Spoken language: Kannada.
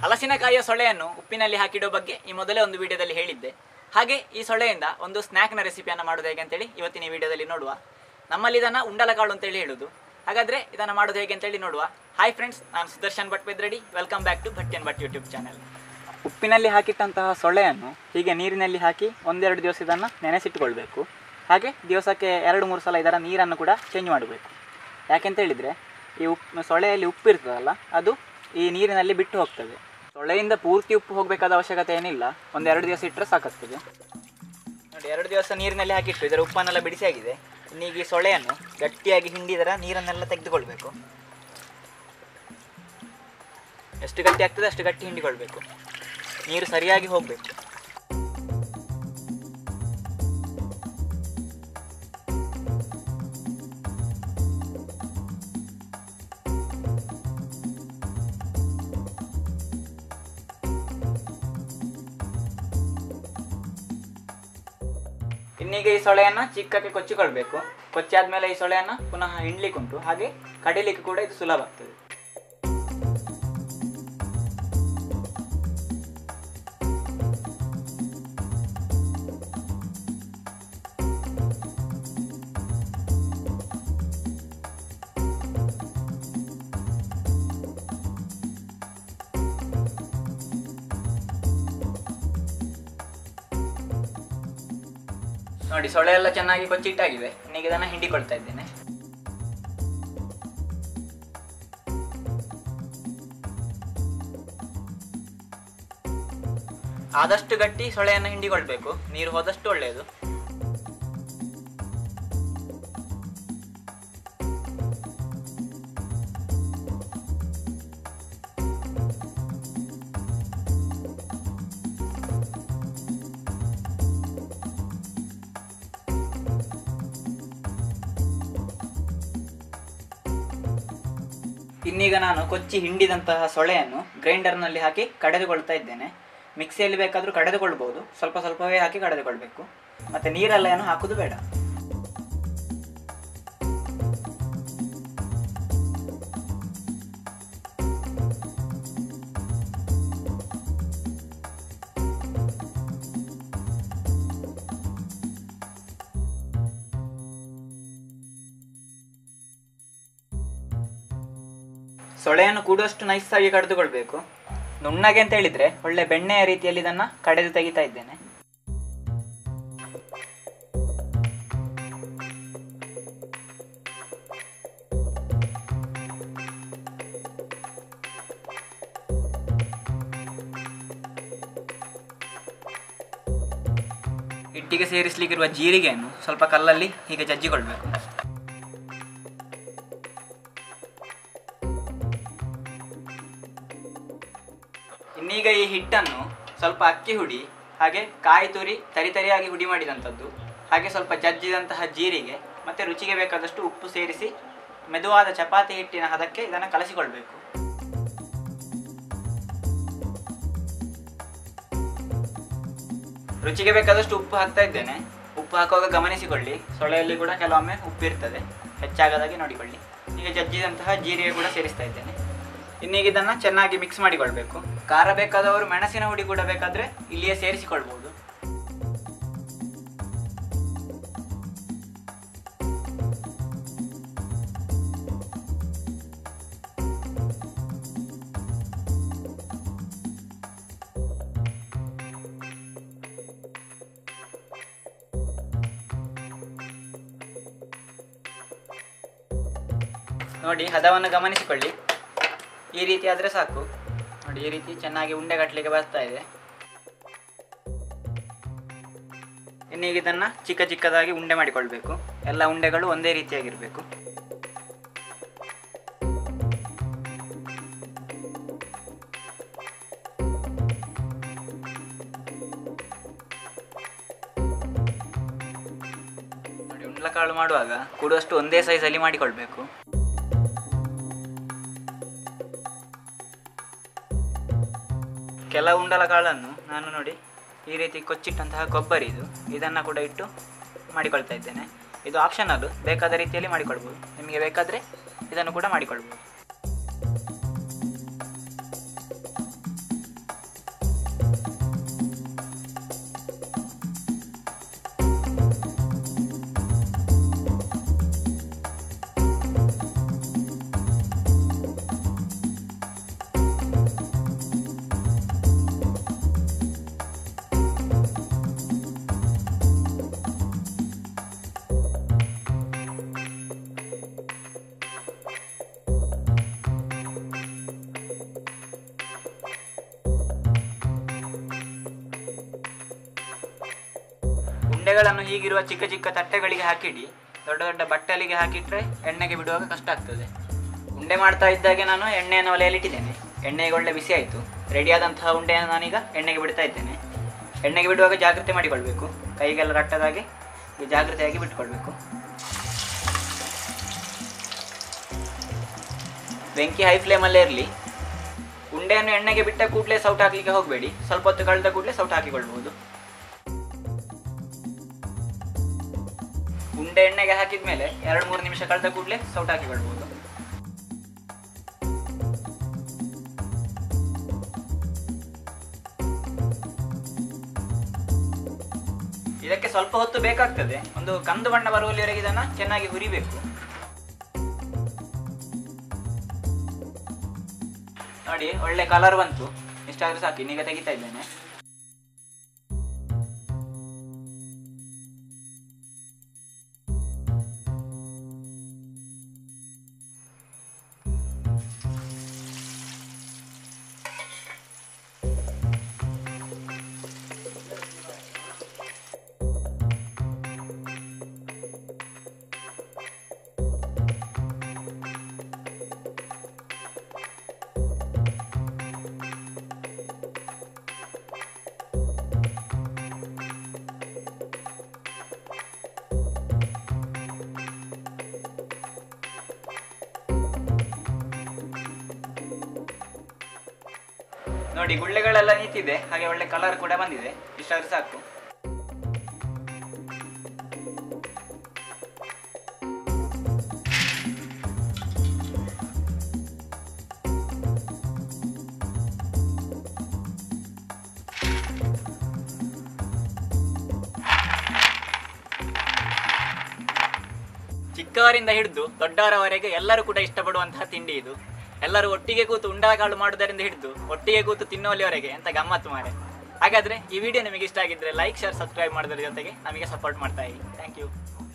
ಹಲಸಿನಕಾಯಿಯ ಸೊಳ್ಳೆಯನ್ನು ಉಪ್ಪಿನಲ್ಲಿ ಹಾಕಿಡೋ ಬಗ್ಗೆ ಈ ಮೊದಲೇ ಒಂದು ವಿಡಿಯೋದಲ್ಲಿ ಹೇಳಿದ್ದೆ ಹಾಗೆ ಈ ಸೊಳ್ಳೆಯಿಂದ ಒಂದು ಸ್ನ್ಯಾಕ್ನ ರೆಸಿಪಿಯನ್ನು ಮಾಡೋದು ಹೇಗೆ ಅಂತೇಳಿ ಇವತ್ತಿನ ಈ ವಿಡಿಯೋದಲ್ಲಿ ನೋಡುವ ನಮ್ಮಲ್ಲಿ ಇದನ್ನು ಉಂಡಲಕಾಳು ಅಂತೇಳಿ ಹೇಳೋದು ಹಾಗಾದರೆ ಇದನ್ನು ಮಾಡೋದು ಹೇಗೆ ಅಂತೇಳಿ ನೋಡುವ ಹಾಯ್ ಫ್ರೆಂಡ್ಸ್ ನಾನು Sudarshan Bhat Bedradi welcome back to Bhat Bhat YouTube channel ಉಪ್ಪಿನಲ್ಲಿ ಹಾಕಿಟ್ಟಂತಹ ಸೊಳ್ಳೆಯನ್ನು ಹೀಗೆ ನೀರಿನಲ್ಲಿ ಹಾಕಿ ಒಂದೆರಡು ದಿವಸ ಇದನ್ನು ನೆನೆಸಿಟ್ಟುಕೊಳ್ಬೇಕು ಹಾಗೆ ದಿವಸಕ್ಕೆ ಎರಡು ಮೂರು ಸಲ ಇದರ ನೀರನ್ನು ಕೂಡ ಚೇಂಜ್ ಮಾಡಬೇಕು ಯಾಕೆಂತ ಹೇಳಿದರೆ ಈ ಉಪ್ಪು ಸೊಳ್ಳೆಯಲ್ಲಿ ಉಪ್ಪು ಇರ್ತದಲ್ಲ ಅದು ಈ ನೀರಿನಲ್ಲಿ ಬಿಟ್ಟು ಹೋಗ್ತದೆ ಸೊಳ್ಳೆಯಿಂದ ಪೂರ್ತಿ ಉಪ್ಪು ಹೋಗಬೇಕಾದ ಅವಶ್ಯಕತೆ ಏನಿಲ್ಲ ಒಂದು ಎರಡು ದಿವಸ ಇಟ್ಟರೆ ಸಾಕಾಗ್ತದೆ ನೋಡಿ ಎರಡು ದಿವಸ ನೀರಿನಲ್ಲಿ ಹಾಕಿಟ್ಟು ಇದರ ಉಪ್ಪನ್ನೆಲ್ಲ ಬಿಡಿಸಿ ಆಗಿದೆ ಇನ್ನೀಗ ಈ ಸೊಳ್ಳೆಯನ್ನು ಗಟ್ಟಿಯಾಗಿ ಹಿಂಡಿ ಇದರ ನೀರನ್ನೆಲ್ಲ ತೆಗೆದುಕೊಳ್ಬೇಕು ಎಷ್ಟು ಗಟ್ಟಿ ಆಗ್ತದೆ ಅಷ್ಟು ಗಟ್ಟಿ ಹಿಂಡಿಕೊಳ್ಬೇಕು ನೀರು ಸರಿಯಾಗಿ ಹೋಗಬೇಕು ಇನ್ನೀಗ ಈ ಸೊಳೆಯನ್ನು ಚಿಕ್ಕಕ್ಕೆ ಕೊಚ್ಚಿಕೊಳ್ಬೇಕು ಕೊಚ್ಚಾದ್ಮೇಲೆ ಈ ಸೊಳೆಯನ್ನು ಪುನಃ ಹಿಂಡ್ಲಿಕ್ಕೆ ಉಂಟು ಹಾಗೆ ಕಡಿಲಿಕ್ಕೆ ಕೂಡ ಇದು ಸುಲಭ ಆಗ್ತದೆ ನೋಡಿ ಸೊಳ್ಳೆ ಎಲ್ಲ ಚೆನ್ನಾಗಿ ಕೊಚ್ಚಿಟ್ಟಾಗಿದೆ ಇನ್ನೀಗ ಇದನ್ನು ಹಿಂಡಿಕೊಳ್ತಾ ಇದ್ದೇನೆ ಆದಷ್ಟು ಗಟ್ಟಿ ಸೊಳ್ಳೆಯನ್ನು ಹಿಂಡಿಕೊಳ್ಬೇಕು ನೀರು ಹೋದಷ್ಟು ಒಳ್ಳೆಯದು ಇನ್ನೀಗ ನಾನು ಕೊಚ್ಚಿ ಹಿಂಡಿದಂತಹ ಸೊಳೆಯನ್ನು ಗ್ರೈಂಡರ್ನಲ್ಲಿ ಹಾಕಿ ಕಡೆದುಕೊಳ್ತಾ ಇದ್ದೇನೆ ಮಿಕ್ಸಿಯಲ್ಲಿ ಬೇಕಾದರೂ ಕಡೆದುಕೊಳ್ಬೋದು ಸ್ವಲ್ಪ ಸ್ವಲ್ಪವೇ ಹಾಕಿ ಕಡೆದುಕೊಳ್ಬೇಕು ಮತ್ತು ನೀರೆಲ್ಲ ಏನು ಹಾಕೋದು ಬೇಡ ಸೊಳೆಯನ್ನು ಕೂಡುವಷ್ಟು ನೈಸಾಗಿ ಕಡಿದುಕೊಳ್ಬೇಕು ನುಣ್ಣಗೆ ಅಂತ ಹೇಳಿದ್ರೆ ಒಳ್ಳೆ ಬೆಣ್ಣೆಯ ರೀತಿಯಲ್ಲಿ ಇದನ್ನ ಕಡೆದು ತೆಗಿತಾ ಇದ್ದೇನೆ ಹಿಟ್ಟಿಗೆ ಸೇರಿಸಲಿಕ್ಕಿರುವ ಜೀರಿಗೆಯನ್ನು ಸ್ವಲ್ಪ ಕಲ್ಲಲ್ಲಿ ಹೀಗೆ ಜಜ್ಜಿಕೊಳ್ಬೇಕು ಇನ್ನೀಗ ಈ ಹಿಟ್ಟನ್ನು ಸ್ವಲ್ಪ ಅಕ್ಕಿ ಹುಡಿ ಹಾಗೆ ಕಾಯಿ ತುರಿ ತರಿ ತರಿಯಾಗಿ ಹುಡಿ ಮಾಡಿದಂಥದ್ದು ಹಾಗೆ ಸ್ವಲ್ಪ ಜಜ್ಜಿದಂತಹ ಜೀರಿಗೆ ಮತ್ತು ರುಚಿಗೆ ಬೇಕಾದಷ್ಟು ಉಪ್ಪು ಸೇರಿಸಿ ಮೆದುವಾದ ಚಪಾತಿ ಹಿಟ್ಟಿನ ಹದಕ್ಕೆ ಇದನ್ನು ಕಲಸಿಕೊಳ್ಬೇಕು ರುಚಿಗೆ ಬೇಕಾದಷ್ಟು ಉಪ್ಪು ಹಾಕ್ತಾ ಇದ್ದೇನೆ ಉಪ್ಪು ಹಾಕುವಾಗ ಗಮನಿಸಿಕೊಳ್ಳಿ ಸೊಳೆಯಲ್ಲಿ ಕೂಡ ಕೆಲವೊಮ್ಮೆ ಉಪ್ಪು ಇರ್ತದೆ ಹೆಚ್ಚಾಗದಾಗಿ ನೋಡಿಕೊಳ್ಳಿ ಈಗ ಜಜ್ಜಿದಂತಹ ಜೀರಿಗೆ ಕೂಡ ಸೇರಿಸ್ತಾ ಇದ್ದೇನೆ ಇನ್ನೀಗ ಇದನ್ನು ಚೆನ್ನಾಗಿ ಮಿಕ್ಸ್ ಮಾಡಿಕೊಳ್ಬೇಕು ಖಾರ ಬೇಕಾದವರು ಮೆಣಸಿನ ಹುಡಿ ಕೂಡ ಬೇಕಾದರೆ ಇಲ್ಲಿಯೇ ಸೇರಿಸಿಕೊಳ್ಬೋದು ನೋಡಿ ಹದವನ್ನು ಗಮನಿಸಿಕೊಳ್ಳಿ ಈ ರೀತಿ ಆದರೆ ಸಾಕು ನೋಡಿ ಈ ರೀತಿ ಚೆನ್ನಾಗಿ ಉಂಡೆ ಕಟ್ಟಲಿಕ್ಕೆ ಬರ್ತಾ ಇದೆ ಇನ್ನೀಗ ಇದನ್ನು ಚಿಕ್ಕ ಚಿಕ್ಕದಾಗಿ ಉಂಡೆ ಮಾಡಿಕೊಳ್ಬೇಕು ಎಲ್ಲ ಉಂಡೆಗಳು ಒಂದೇ ರೀತಿಯಾಗಿರಬೇಕು ನೋಡಿ ಉಂಡ್ಲಕಾಳು ಮಾಡುವಾಗ ಕೂಡುವಷ್ಟು ಒಂದೇ ಸೈಜಲ್ಲಿ ಮಾಡಿಕೊಳ್ಬೇಕು ಕೆಲ ಉಂಡಲ ಕಾಳನ್ನು ನಾನು ನೋಡಿ ಈ ರೀತಿ ಕೊಚ್ಚಿಟ್ಟಂತಹ ಕೊಬ್ಬರಿ ಇದು ಇದನ್ನು ಕೂಡ ಇಟ್ಟು ಮಾಡಿಕೊಳ್ತಾ ಇದ್ದೇನೆ ಇದು ಆಪ್ಷನಲ್ಲು ಬೇಕಾದ ರೀತಿಯಲ್ಲಿ ಮಾಡಿಕೊಳ್ಬೋದು ನಿಮಗೆ ಬೇಕಾದರೆ ಇದನ್ನು ಕೂಡ ಮಾಡಿಕೊಳ್ಬೋದು ಉಂಡೆಗಳನ್ನು ಹೀಗಿರುವ ಚಿಕ್ಕ ಚಿಕ್ಕ ತಟ್ಟೆಗಳಿಗೆ ಹಾಕಿಡಿ ದೊಡ್ಡ ದೊಡ್ಡ ಬಟ್ಟಲಿಗೆ ಹಾಕಿಟ್ರೆ ಎಣ್ಣೆಗೆ ಬಿಡುವಾಗ ಕಷ್ಟ ಆಗ್ತದೆ ಉಂಡೆ ಮಾಡ್ತಾ ಇದ್ದಾಗೆ ನಾನು ಎಣ್ಣೆಯನ್ನು ಒಲೆಯಲ್ಲಿ ಇಟ್ಟಿದ್ದೇನೆ ಎಣ್ಣೆಗೆ ಒಳ್ಳೆ ಬಿಸಿ ಆಯಿತು ರೆಡಿಯಾದಂತಹ ಉಂಡೆಯನ್ನು ನಾನೀಗ ಎಣ್ಣೆಗೆ ಬಿಡ್ತಾ ಇದ್ದೇನೆ ಎಣ್ಣೆಗೆ ಬಿಡುವಾಗ ಜಾಗ್ರತೆ ಮಾಡಿಕೊಳ್ಬೇಕು ಕೈಗೆಲ್ಲ ರಟ್ಟದಾಗೆ ಇದು ಜಾಗ್ರತೆಯಾಗಿ ಬಿಟ್ಕೊಳ್ಬೇಕು ಬೆಂಕಿ ಹೈ ಫ್ಲೇಮಲ್ಲೇ ಇರಲಿ ಉಂಡೆಯನ್ನು ಎಣ್ಣೆಗೆ ಬಿಟ್ಟ ಕೂಡಲೇ ಸೌಟ್ ಹಾಕಲಿಕ್ಕೆ ಹೋಗಬೇಡಿ ಸ್ವಲ್ಪ ಹೊತ್ತು ಕಳೆದ ಕೂಡಲೇ ಸೌಟ್ ಹಾಕಿಕೊಳ್ಬಹುದು ಉಂಡೆ ಎಣ್ಣೆಗೆ ಹಾಕಿದ ಮೇಲೆ ಎರಡು ಮೂರು ನಿಮಿಷ ಕಳೆದ ಕೂಡಲೇ ಸೌಟ್ ಹಾಕಿಕೊಳ್ಬಹುದು ಇದಕ್ಕೆ ಸ್ವಲ್ಪ ಹೊತ್ತು ಬೇಕಾಗ್ತದೆ ಒಂದು ಕಂದು ಬಣ್ಣ ಬರುವಲ್ಲಿವರೆಗೆ ಇದನ್ನ ಚೆನ್ನಾಗಿ ಹುರಿಬೇಕು ನೋಡಿ ಒಳ್ಳೆ ಕಲರ್ ಬಂತು ಇಷ್ಟಾದ್ರೂ ಸಾಕು ಇನ್ನೀಗ ತೆಗಿತಾ ಇದ್ದೇನೆ ನೋಡಿ ಗುಳ್ಳೆಗಳೆಲ್ಲ ನಿಂತಿದೆ ಹಾಗೆ ಒಳ್ಳೆ ಕಲರ್ ಕೂಡ ಬಂದಿದೆ ಇಷ್ಟಾದ್ರೂ ಸಾಕು ಚಿಕ್ಕವರಿಂದ ಹಿಡಿದು ದೊಡ್ಡವರವರೆಗೆ ಎಲ್ಲರೂ ಕೂಡ ಇಷ್ಟಪಡುವಂತಹ ತಿಂಡಿ ಇದು ಎಲ್ಲರೂ ಒಟ್ಟಿಗೆ ಕೂತು ಉಂಡಾಕಾಳು ಮಾಡುವುದರಿಂದ ಹಿಡಿದು ಒಟ್ಟಿಗೆ ಕೂತು ತಿನ್ನುವಲ್ಲಿವರೆಗೆ ಅಂತ ಗಮ್ಮತ್ತು ಮಾರೆ ಹಾಗಾದ್ರೆ ಈ ವಿಡಿಯೋ ನಿಮಗೆ ಇಷ್ಟ ಆಗಿದ್ರೆ ಲೈಕ್ ಶೇರ್ ಸಬ್ಸ್ಕ್ರೈಬ್ ಮಾಡೋದ್ರ ಜೊತೆಗೆ ನಮಗೆ ಸಪೋರ್ಟ್ ಮಾಡ್ತಾ ಇರಿ ಥ್ಯಾಂಕ್ ಯು